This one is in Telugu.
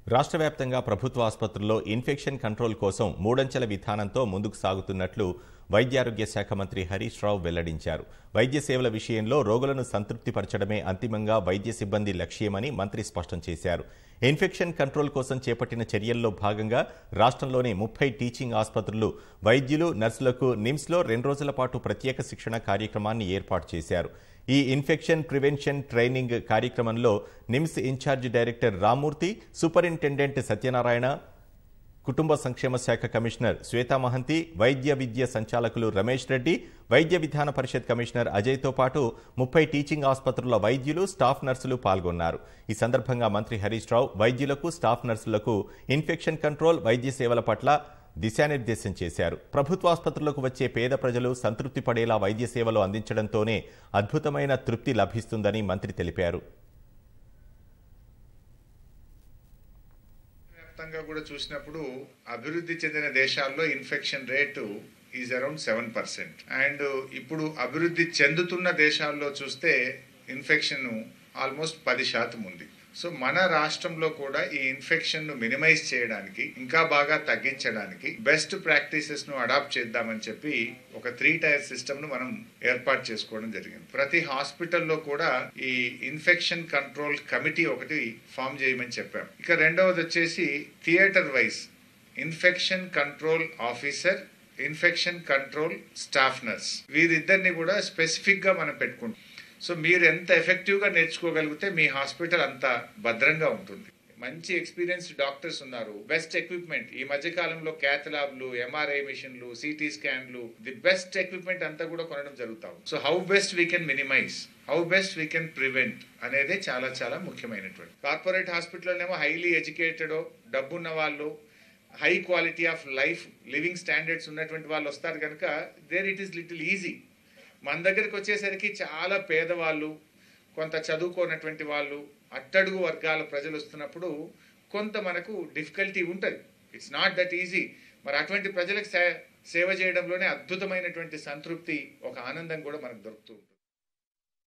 రాష్ట్ర వ్యాప్తంగా ప్రభుత్వ ఆసుపత్రుల్లో ఇన్ఫెక్షన్ కంట్రోల్ కోసం మూడంచెల విధానంతో ముందుకు సాగుతున్నట్లు వైద్యారోగ్య శాఖ మంత్రి హరీష్ రావు వెల్లడించారు వైద్య సేవల విషయంలో రోగులను సంతృప్తిపరచడమే అంతిమంగా వైద్య సిబ్బంది లక్ష్యమని మంత్రి స్పష్టం చేశారు ఇన్ఫెక్షన్ కంట్రోల్ కోసం చేపట్టిన చర్యల్లో భాగంగా రాష్ట్రంలోని ముప్పై టీచింగ్ ఆసుపత్రులు వైద్యులు నర్సులకు నిమ్స్లో రెండు రోజుల పాటు ప్రత్యేక శిక్షణ కార్యక్రమాన్ని ఏర్పాటు చేశారు ఈ ఇన్ఫెక్షన్ ప్రివెన్షన్ ట్రైనింగ్ కార్యక్రమంలో NIMS in charge director Rammurthy superintendent Satyanarayana కుటుంబ సంక్షేమ శాఖ కమిషనర్ శ్వేతా మహంతి వైద్య విద్య సంచాలకులు రమేష్ రెడ్డి వైద్య విధాన పరిషత్ కమిషనర్ అజయ్తో పాటు ముప్పై టీచింగ్ ఆసుపత్రుల వైద్యులు స్టాఫ్ నర్సులు పాల్గొన్నారు ఈ సందర్భంగా మంత్రి హరీష్ రావు వైద్యులకు స్టాఫ్ నర్సులకు ఇన్ఫెక్షన్ కంట్రోల్ వైద్య సేవల పట్ల దిశానిర్దేశం చేశారు ప్రభుత్వ ఆసుపత్రులకు వచ్చే పేద ప్రజలు సంతృప్తి పడేలా వైద్య సేవలు అందించడంతోనే అద్భుతమైన తృప్తి లభిస్తుందని మంత్రి తెలిపారు వ్యాప్తంగా కూడా చూసినప్పుడు అభివృద్ధి చెందిన దేశాల్లో infection rate is around seven percent and ఇప్పుడు అభివృద్ధి చెందుతున్న దేశాల్లో చూస్తే ఇన్ఫెక్షన్ ఆల్మోస్ట్ పది శాతం ఉంది సో మన రాష్ట్రంలో కూడా ఈ ఇన్ఫెక్షన్ ను మినిమైజ్ చేయడానికి ఇంకా బాగా తగ్గించడానికి బెస్ట్ ప్రాక్టీసెస్ ను అడాప్ట్ చేద్దామని చెప్పి ఒక త్రీ టైర్ సిస్టమ్ ను మనం ఏర్పాటు చేసుకోవడం జరిగింది ప్రతి హాస్పిటల్లో కూడా ఈ ఇన్ఫెక్షన్ కంట్రోల్ కమిటీ ఒకటి ఫామ్ చేయమని చెప్పాం ఇక రెండవది వచ్చేసి theatre wise infection control officer infection control staff nurse వీరిద్దరిని కూడా స్పెసిఫిక్ గా మనం పెట్టుకుంటాం సో మీరు ఎంత ఎఫెక్టివ్ గా నేర్చుకోగలిగితే మీ హాస్పిటల్ అంత భద్రంగా ఉంటుంది మంచి ఎక్స్పీరియన్స్డ్ డాక్టర్స్ ఉన్నారు బెస్ట్ ఎక్విప్మెంట్ ఈ మధ్య కాలంలో క్యాథ్ ల్యాబ్లు ఎంఆర్ఐ మిషన్లు సిటీ స్కాన్లు ది బెస్ట్ ఎక్విప్మెంట్ అంతా కూడా కొనడం జరుగుతాం so how best we can minimise how best we can prevent అనేది చాలా చాలా ముఖ్యమైనటువంటి కార్పొరేట్ హాస్పిటల్లోనేమో హైలీ ఎడ్యుకేటెడ్ డబ్బున్న వాళ్ళు high quality of life living standards ఉన్నటువంటి వాళ్ళు వస్తారు కనుక there it is little easy మన దగ్గరికి వచ్చేసరికి చాలా పేదవాళ్ళు కొంత చదువుకోనటువంటి వాళ్ళు అట్టడుగు వర్గాల ప్రజలు వస్తున్నప్పుడు కొంత మనకు డిఫికల్టీ ఉంటుంది ఇట్స్ నాట్ దట్ ఈజీ మరి అటువంటి ప్రజలకు సే- సేవ చేయడంలోనే అద్భుతమైనటువంటి సంతృప్తి ఒక ఆనందం కూడా మనకు దొరుకుతుంది